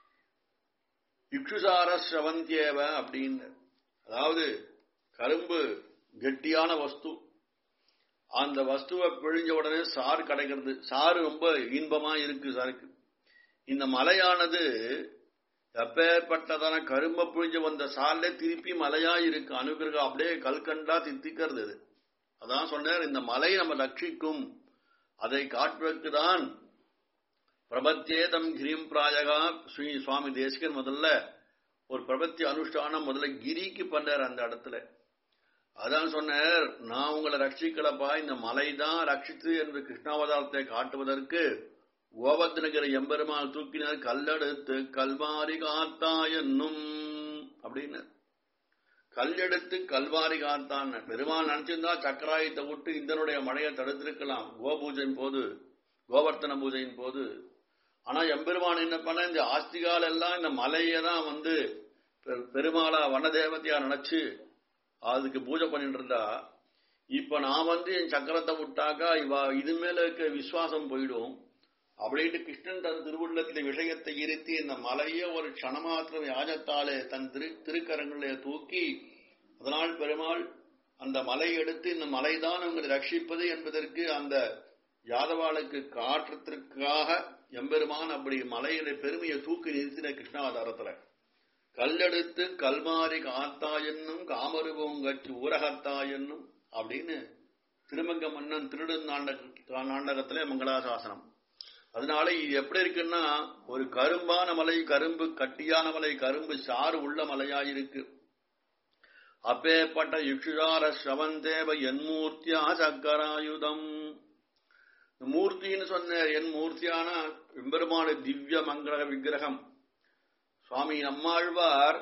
இக்ஷுசார ஸ்ரவந்தியேவ அப்படின்னு அதாவது கரும்பு கெட்டியான வஸ்து அந்த வஸ்துவை பிழிஞ்ச உடனே சாறு கிடைக்கிறது சாறு ரொம்ப இன்பமா இருக்கு சாருக்கு இந்த மலையானது எப்பேற்பட்டதான கரும்பை புழிஞ்சு வந்த சார்ல திருப்பி மலையா இருக்கு அனுகிரகம் அப்படியே கல்கண்டா தித்திக்கிறது இது அதான் சொன்னார் இந்த மலை நம்ம ரட்சிக்கும் அதை காட்டுவதற்கு தான் பிரபத்தியேதம் கிரிம் பிராயகா ஸ்ரீ சுவாமி தேசிகன் முதல்ல ஒரு பிரபத்தி அனுஷ்டானம் முதல்ல கிரிக்கு பண்றார் அந்த இடத்துல அதான் சொன்னார் நான் உங்களை ரட்சிக்கலப்பா இந்த மலை தான் ரட்சித்து என்று கிருஷ்ணாவதாரத்தை காட்டுவதற்கு கோபத்தினகிற எம்பெருமாள் தூக்கினார் கல்லெடுத்து கல்வாரி காத்தா என்னும் அப்படின்னு கல்லெடுத்து கல்வாரி காத்தான் பெருமாள் நினைச்சிருந்தா சக்கராயத்தை விட்டு இந்தனுடைய மழையை தடுத்திருக்கலாம் கோபூஜையின் போது கோவர்த்தன பூஜையின் போது ஆனா எம்பெருமான் என்ன பண்ண இந்த ஆஸ்திகால் எல்லாம் இந்த மலையை தான் வந்து பெருமாளா வனதேவத்தையா நினைச்சு அதுக்கு பூஜை பண்ணிட்டு இருந்தா இப்ப நான் வந்து என் சக்கரத்தை விட்டாக்கா இவ இது மேல இருக்க விசுவாசம் போயிடும் அப்படின்ட்டு கிருஷ்ணன் தன் திருவுள்ளத்திலே விஷயத்தை இருத்தி இந்த மலையை ஒரு க்ஷணமாத்திரம் யாஜத்தாலே தன் திரு திருக்கரங்களே தூக்கி அதனால் பெருமாள் அந்த மலை எடுத்து இந்த மலைதான் உங்களை ரட்சிப்பது என்பதற்கு அந்த யாதவாளுக்கு காட்டுறதுக்காக எம்பெருமான் அப்படி மலையில பெருமையை தூக்கி நிறுத்தின கிருஷ்ணாவதாரத்துல கல்லெடுத்து கல்மாரி காத்தா என்னும் காமருவம் கட்சி ஊரகத்தா என்னும் அப்படின்னு திருமங்க மன்னன் திருடன் நாண்டக நாண்டகத்திலே மங்களாசாசனம் அதனால இது எப்படி இருக்குன்னா ஒரு கரும்பான மலை கரும்பு கட்டியான மலை கரும்பு சாறு உள்ள மலையா இருக்கு அப்பேற்பட்ட யுஷுதார ஸ்ரவந்தேவ என் மூர்த்தியா சக்கராயுதம் மூர்த்தின்னு சொன்ன என் மூர்த்தியான எம்பெருமான திவ்ய மங்கள விக்கிரகம் சுவாமி நம்மாழ்வார்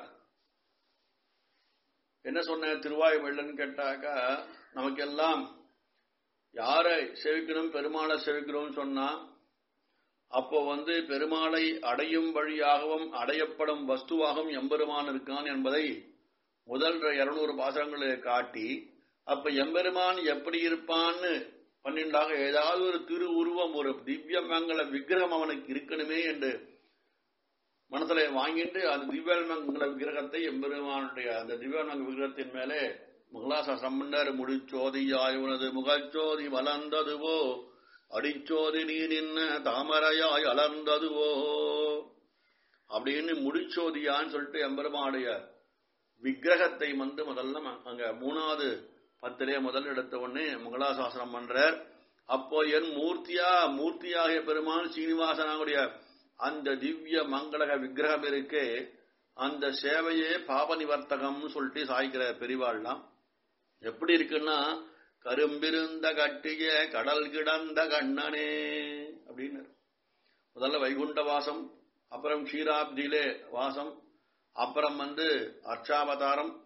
என்ன சொன்ன திருவாய் வெள்ளன்னு கேட்டாக்கா நமக்கெல்லாம் யாரை சேவிக்கணும் பெருமாளை சேவிக்கணும்னு சொன்னா அப்போ வந்து பெருமாளை அடையும் வழியாகவும் அடையப்படும் வஸ்துவாகவும் எம்பெருமான் இருக்கான் என்பதை முதல் இருநூறு பாசங்களை காட்டி அப்ப எம்பெருமான் எப்படி இருப்பான்னு பன்னெண்டாக ஏதாவது ஒரு திரு உருவம் ஒரு திவ்ய மங்கள விக்கிரகம் அவனுக்கு இருக்கணுமே என்று மனசுல வாங்கிட்டு அந்த திவ்யமங்கல விக்கிரகத்தை எம்பெருமானுடைய அந்த திவ்யமங்கல விக்கிரகத்தின் மேலே மங்களாசாசம் பண்ணார் முடிச்சோதியாய் உனது முகச்சோதி வளர்ந்ததுவோ அடிச்சோதி நீ நின்ன தாமரையாய் அலர்ந்ததுவோ அப்படின்னு முடிச்சோதியான்னு சொல்லிட்டு எம்பெருமானுடைய விக்கிரகத்தை வந்து முதல்ல அங்க மூணாவது பத்திலே முதல் எடுத்த உடனே மங்களாசாசனம் பண்றார் அப்போ என் மூர்த்தியா மூர்த்தியாகிய பெருமான் சீனிவாசனாவுடைய அந்த திவ்ய மங்களக விக்கிரகம் இருக்கு அந்த சேவையே பாப நிவர்த்தகம்னு சொல்லிட்டு சாய்க்கிற பெரிவாள்லாம் எப்படி இருக்குன்னா கரும்பிருந்த கட்டிய கடல் கிடந்த கண்ணனே அப்படின்னு முதல்ல வைகுண்ட வாசம் அப்புறம் க்ஷீராப்தியிலே வாசம் அப்புறம் வந்து அர்ச்சாவதாரம்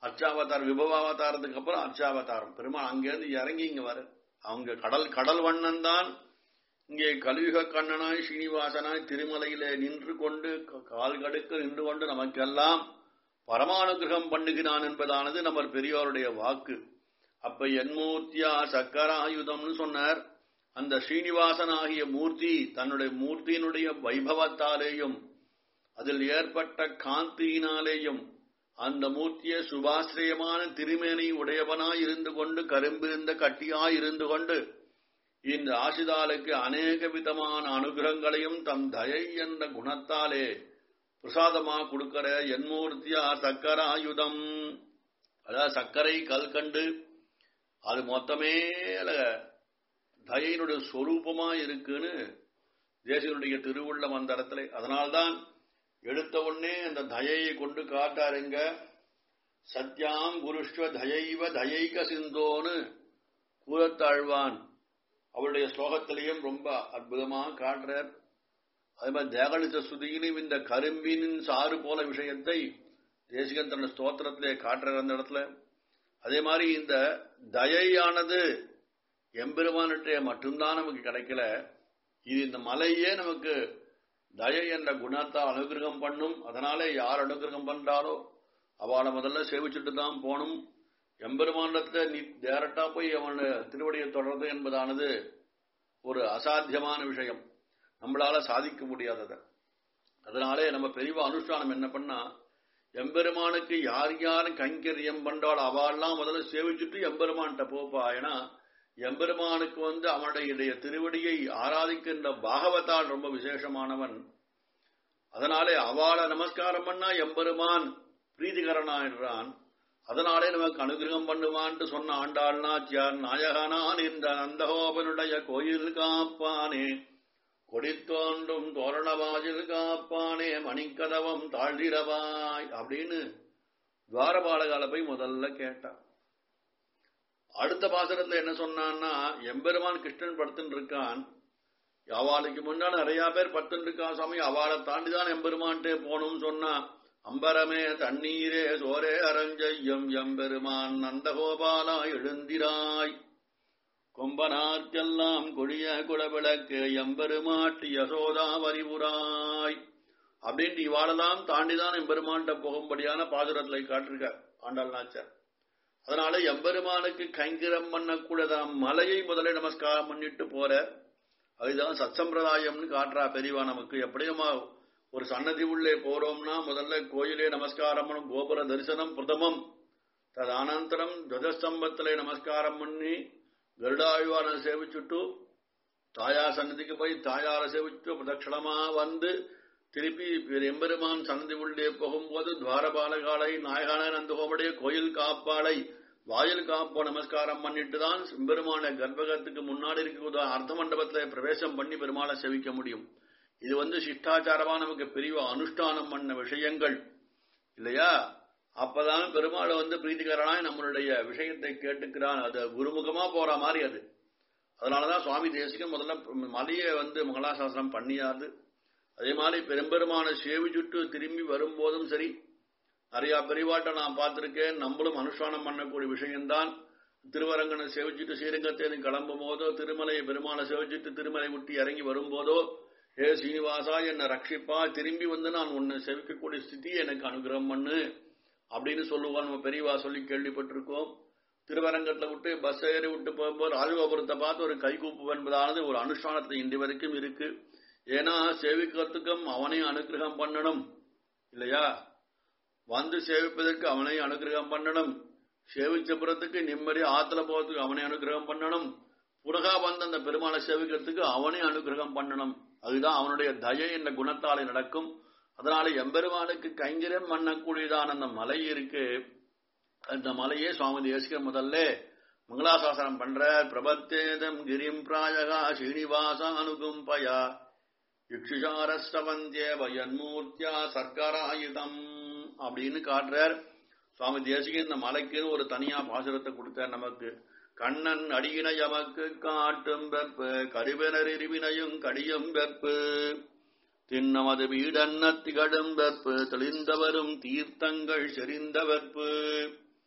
அர்ச்சாவதாரம் விபவாவதாரத்துக்கு அப்புறம் அர்ச்சாவதாரம் பெருமாள் அங்கிருந்து இறங்கி இங்க வர அவங்க கடல் கடல் வண்ணன் தான் இங்கே கலியுக கண்ணனாய் ஸ்ரீனிவாசனாய் திருமலையிலே நின்று கொண்டு கால் கடுக்க நின்று கொண்டு நமக்கெல்லாம் பரமானுகிரகம் பண்ணுகிறான் என்பதானது நம்ம பெரியோருடைய வாக்கு அப்ப என்மூர்த்தியா சக்கராயுதம்னு சொன்னார் அந்த ஸ்ரீனிவாசன் ஆகிய மூர்த்தி தன்னுடைய மூர்த்தியினுடைய வைபவத்தாலேயும் அதில் ஏற்பட்ட காந்தியினாலேயும் அந்த மூர்த்தியை சுபாசிரியமான திருமேனி உடையவனாய் இருந்து கொண்டு கரும்பிருந்த கட்டியாய் இருந்து கொண்டு இந்த ஆசிதாளுக்கு அநேக விதமான அனுகிரகங்களையும் தம் தயை என்ற குணத்தாலே பிரசாதமா கொடுக்கிற என்மூர்த்தியா சக்கராயுதம் அதாவது சர்க்கரை கல்கண்டு அது மொத்தமே தயையினுடைய சொரூபமா இருக்குன்னு தேசியனுடைய திருவுள்ளம் அந்த இடத்துல அதனால்தான் எடுத்த உடனே அந்த தயையை கொண்டு காட்டாருங்க சத்யாம் குருஷ்வ தயைவ தயைக சிந்தோன்னு கூறத்தாழ்வான் அவருடைய ஸ்லோகத்திலையும் ரொம்ப அற்புதமா காட்டுறார் அதே மாதிரி தேகலித்த சுதியிலும் இந்த கரும்பின் சாறு போல விஷயத்தை தேசிகன் தன் ஸ்தோத்திரத்திலே காட்டுறார் அந்த இடத்துல அதே மாதிரி இந்த தயையானது எம்பெருமானிட்டே மட்டும்தான் நமக்கு கிடைக்கல இது இந்த மலையே நமக்கு தயை என்ற குணத்தால் அனுகிரகம் பண்ணும் அதனாலே யார் அனுகிரகம் பண்றாலோ அவளை முதல்ல சேவிச்சுட்டு தான் போகணும் எம்பெருமானத்தை நீ டேரக்டா போய் அவன் திருவடியை தொடர்றது என்பதானது ஒரு அசாத்தியமான விஷயம் நம்மளால சாதிக்க முடியாதத அதனாலே நம்ம பெரிய அனுஷ்டானம் என்ன பண்ணா எம்பெருமானுக்கு யார் யார் கைங்கரியம் பண்றாளோ அவெல்லாம் முதல்ல சேவிச்சுட்டு எம்பெருமான்கிட்ட போப்பா ஏன்னா எம்பெருமானுக்கு வந்து அவனுடைய திருவடியை ஆராதிக்கின்ற பாகவத்தால் ரொம்ப விசேஷமானவன் அதனாலே அவளை நமஸ்காரம் பண்ணா எம்பெருமான் பிரீதிகரனாயிடுறான் அதனாலே நமக்கு அனுகிரகம் பண்ணுவான்ட்டு சொன்ன ஆண்டாள்நாச்சியார் நாயகனான் இந்த நந்தகோபனுடைய கோயில் காப்பானே கொடித்தோன்றும் தோரணவாஜில் காப்பானே மணிக்கதவம் தாழ்ந்திரவாய் அப்படின்னு துவாரபாலகால போய் முதல்ல கேட்டான் அடுத்த பாசனத்துல என்ன சொன்னான்னா எம்பெருமான் கிருஷ்ணன் படுத்துன்னு இருக்கான் அவளுக்கு முன்னாடி நிறைய பேர் படுத்துன்னு இருக்கான் சாமி அவளை தாண்டிதான் எம்பெருமான்ட்டே போகணும்னு சொன்னா அம்பரமே தண்ணீரே சோரே அரஞ்செய்யம் எம்பெருமான் நந்தகோபாலா எழுந்திராய் கொம்பனார்க்கெல்லாம் கொடிய குடவிளக்கு எம்பெருமாட்டி யசோதா வரிபுராய் அப்படின்ட்டு இவாளெல்லாம் தாண்டிதான் எம்பெருமான்கிட்ட போகும்படியான பாதுரத்துல காட்டிருக்க ஆண்டாள் நாச்சார் அதனால எம்பெருமானுக்கு கைங்கிரம் பண்ணக்கூடதாம் மலையை முதல்ல நமஸ்காரம் பண்ணிட்டு போற அதுதான் சத்சம்பிரதாயம்னு காட்டுறா பெரியவா நமக்கு எப்படியுமா ஒரு சன்னதி உள்ளே போறோம்னா முதல்ல கோயிலே நமஸ்காரம் பண்ணும் கோபுர தரிசனம் பிரதமம் தது அனந்தரம் துவஜஸ்தம்பத்திலே நமஸ்காரம் பண்ணி கருடாழ்வான சேவிச்சுட்டு தாயார் சன்னதிக்கு போய் தாயாரை சேவிச்சு பிரதட்சணமா வந்து திருப்பி எம்பெருமான் சன்னதி உள்ளே போகும்போது துவாரபாலகாலை நாயகான நந்தகோமுடைய கோயில் காப்பாளை வாயில் காப்போ நமஸ்காரம் பண்ணிட்டு தான் எம்பெருமான கர்ப்பகத்துக்கு முன்னாடி இருக்க அர்த்த மண்டபத்துல பிரவேசம் பண்ணி பெருமாளை சேவிக்க முடியும் இது வந்து சிஷ்டாச்சாரமா நமக்கு பெரிய அனுஷ்டானம் பண்ண விஷயங்கள் இல்லையா அப்பதான் பெருமாள் வந்து பிரீத்திகரனாய் நம்மளுடைய விஷயத்தை கேட்டுக்கிறான் அது குருமுகமா போற மாதிரி அது அதனாலதான் சுவாமி தேசிகன் முதல்ல மலையை வந்து மங்களாசாசனம் பண்ணியாது அதே மாதிரி பெரும்பெருமான சேவிச்சுட்டு திரும்பி வரும்போதும் சரி நிறைய பெரிவாட்டை நான் பார்த்திருக்கேன் நம்மளும் அனுஷ்டானம் பண்ணக்கூடிய விஷயம்தான் திருவரங்கனை சேவிச்சுட்டு ஸ்ரீரங்கத்தேனு கிளம்பும் போதோ திருமலையை பெருமாளை சேவிச்சுட்டு திருமலை விட்டு இறங்கி வரும்போதோ ஏ சீனிவாசா என்னை ரட்சிப்பா திரும்பி வந்து நான் உன்னை செவிக்கக்கூடிய ஸ்திதி எனக்கு அனுகிரகம் பண்ணு அப்படின்னு சொல்லுவான் நம்ம பெரியவா சொல்லி கேள்விப்பட்டிருக்கோம் திருவரங்கத்துல விட்டு பஸ் ஏறி விட்டு போகும்போது ராஜகோபுரத்தை பார்த்து ஒரு கைகூப்பு என்பதானது ஒரு அனுஷ்டானத்துல இன்று வரைக்கும் இருக்கு ஏன்னா சேவிக்கிறதுக்கும் அவனை அனுகிரகம் பண்ணணும் இல்லையா வந்து சேவிப்பதற்கு அவனை அனுகிரகம் பண்ணணும் சேவிச்ச புறத்துக்கு நிம்மதி ஆத்துல போறதுக்கு அவனை அனுகிரகம் பண்ணணும் புனகா வந்து அந்த பெருமாளை சேவிக்கிறதுக்கு அவனை அனுகிரகம் பண்ணணும் அதுதான் அவனுடைய தயை என்ற குணத்தாலே நடக்கும் அதனால எம்பெருமானுக்கு கைங்கரியம் பண்ணக்கூடியதான அந்த மலை இருக்கு அந்த மலையே சுவாமி தேசிகர் முதல்ல மங்களாசாசனம் பண்ற பிரபத்தேதம் கிரிம் பிராயகா ஸ்ரீனிவாச அனுகும்பயா யுக்ஷிஷாரஸ்தவந்தேவ யன்மூர்த்தியா சர்க்கராயுதம் அப்படின்னு காட்டுறார் சுவாமி தேசிகன் இந்த மலைக்குன்னு ஒரு தனியா பாசுரத்தை கொடுத்தார் நமக்கு கண்ணன் அடியினை எமக்கு காட்டும் வெப்பு கருவினரிவினையும் கடியும் வெப்பு தின்னமது வீடன்ன திகழும் வெப்பு தெளிந்தவரும் தீர்த்தங்கள் செறிந்த வெப்பு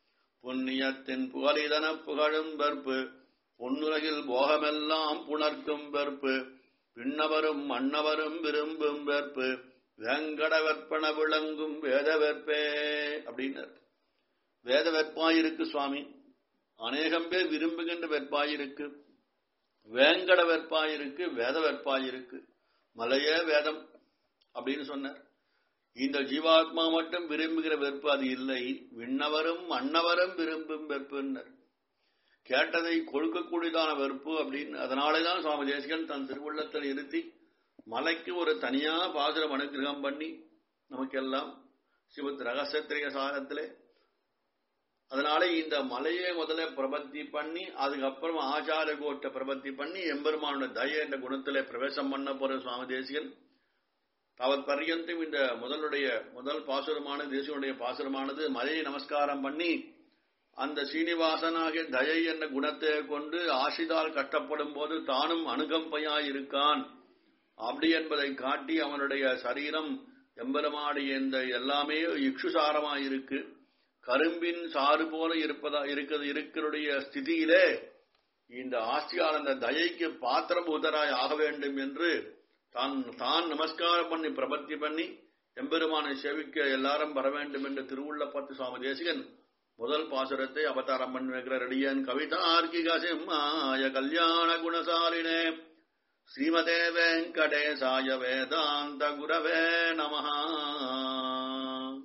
புண்ணியத்தின் புகழிதன புகழும் வெற்பு பொன்னுலகில் போகமெல்லாம் புணர்க்கும் வெற்பு பின்னவரும் மன்னவரும் விரும்பும் வெற்பு வேங்கட வெற்பன விளங்கும் வேத வெற்பே அப்படின்னார் வேத வெற்பாயிருக்கு சுவாமி அநேகம் பேர் விரும்புகின்ற வெற்பாயிருக்கு வேங்கட வெற்பாயிருக்கு வேத வெற்பாயிருக்கு மலையே வேதம் அப்படின்னு சொன்னார் இந்த ஜீவாத்மா மட்டும் விரும்புகிற வெறுப்பு அது இல்லை விண்ணவரும் மன்னவரும் விரும்பும் வெறுப்புன்னர் கேட்டதை கொடுக்கக்கூடியதான வெறுப்பு அப்படின்னு அதனாலேதான் சுவாமி தேசிகன் தன் திருவுள்ளத்தில் இருத்தி மலைக்கு ஒரு தனியா பாசுரம் அனுகிரகம் பண்ணி நமக்கெல்லாம் சிவத் ரகசியத்திரிய சாரத்திலே அதனால இந்த மலையை முதல்ல பிரபத்தி பண்ணி அதுக்கப்புறம் ஆச்சார கோட்டை பிரபத்தி பண்ணி எம்பெருமானோட தய என்ற குணத்திலே பிரவேசம் பண்ண போற சுவாமி தேசிகன் தாவத் பர்யந்தும் இந்த முதலுடைய முதல் பாசுரமான தேசியனுடைய பாசுரமானது மலையை நமஸ்காரம் பண்ணி அந்த சீனிவாசனாகிய தயை என்ற குணத்தை கொண்டு ஆசிதால் கஷ்டப்படும் போது தானும் அணுகம்பையாய் இருக்கான் அப்படி என்பதை காட்டி அவனுடைய சரீரம் எம்பெருமாடிய இந்த எல்லாமே இக்ஷுசாரமாய் இருக்கு கரும்பின் சாறு போல இருப்பதா இருக்கிறது இருக்கிறுடைய ஸ்திதியிலே இந்த ஆஸ்தியால் அந்த தயைக்கு பாத்திரபூதராய் ஆக வேண்டும் என்று தான் தான் நமஸ்காரம் பண்ணி பிரபத்தி பண்ணி எம்பெருமானை சேவிக்க எல்லாரும் வர வேண்டும் என்று திருவுள்ளப்பத்து சுவாமி தேசிகன் முதல் பாசுரத்தை அவதாரம் பண்ணி வைக்கிற ரெடியன் கவிதார்க்கிக சிம்மாய கல்யாண குணசாலினே ஸ்ரீமதே வெங்கடேசாய வேதாந்த குரவே நமஹா